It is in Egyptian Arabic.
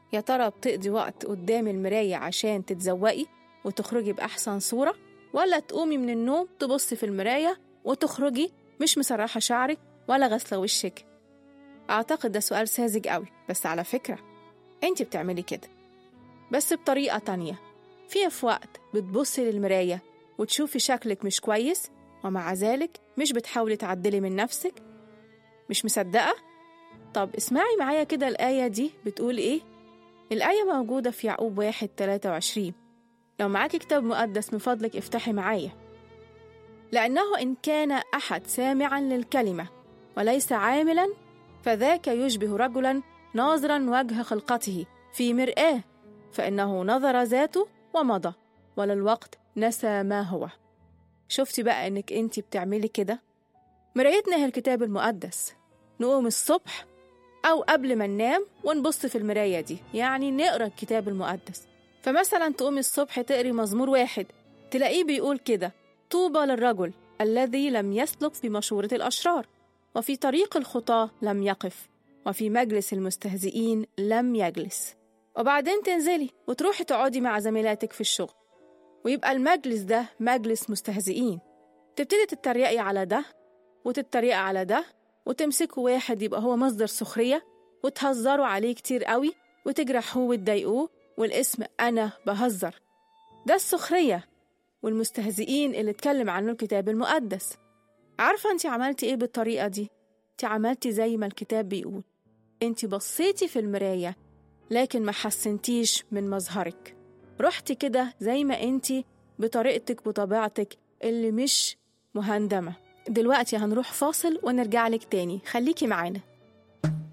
يا ترى بتقضي وقت قدام المراية عشان تتزوقي وتخرجي بأحسن صورة ولا تقومي من النوم تبصي في المراية وتخرجي مش مسرحة شعرك ولا غسلة وشك أعتقد ده سؤال ساذج قوي بس على فكرة أنت بتعملي كده بس بطريقة تانية في في وقت بتبصي للمراية وتشوفي شكلك مش كويس ومع ذلك مش بتحاولي تعدلي من نفسك مش مصدقة؟ طب اسمعي معايا كده الآية دي بتقول إيه؟ الآية موجودة في يعقوب واحد تلاتة وعشرين لو معاكي كتاب مقدس من فضلك افتحي معايا لأنه إن كان أحد سامعا للكلمة وليس عاملا فذاك يشبه رجلا ناظرا وجه خلقته في مرآة فإنه نظر ذاته ومضى وللوقت نسى ما هو شفتي بقى إنك أنت بتعملي كده مرايتنا هي الكتاب المقدس نقوم الصبح أو قبل ما ننام ونبص في المراية دي يعني نقرأ الكتاب المقدس فمثلا تقومي الصبح تقري مزمور واحد تلاقيه بيقول كده طوبى للرجل الذي لم يسلك في مشورة الأشرار وفي طريق الخطاة لم يقف وفي مجلس المستهزئين لم يجلس وبعدين تنزلي وتروحي تقعدي مع زميلاتك في الشغل ويبقى المجلس ده مجلس مستهزئين تبتدي تتريقي على ده وتتريقي على ده وتمسكوا واحد يبقى هو مصدر سخرية وتهزروا عليه كتير قوي وتجرحوه وتضايقوه والاسم أنا بهزر ده السخرية والمستهزئين اللي اتكلم عنه الكتاب المقدس عارفة انت عملتي ايه بالطريقة دي؟ انت عملتي زي ما الكتاب بيقول انت بصيتي في المراية لكن ما حسنتيش من مظهرك رحتي كده زي ما انت بطريقتك وطبيعتك اللي مش مهندمة دلوقتي هنروح فاصل ونرجع لك تاني خليكي معانا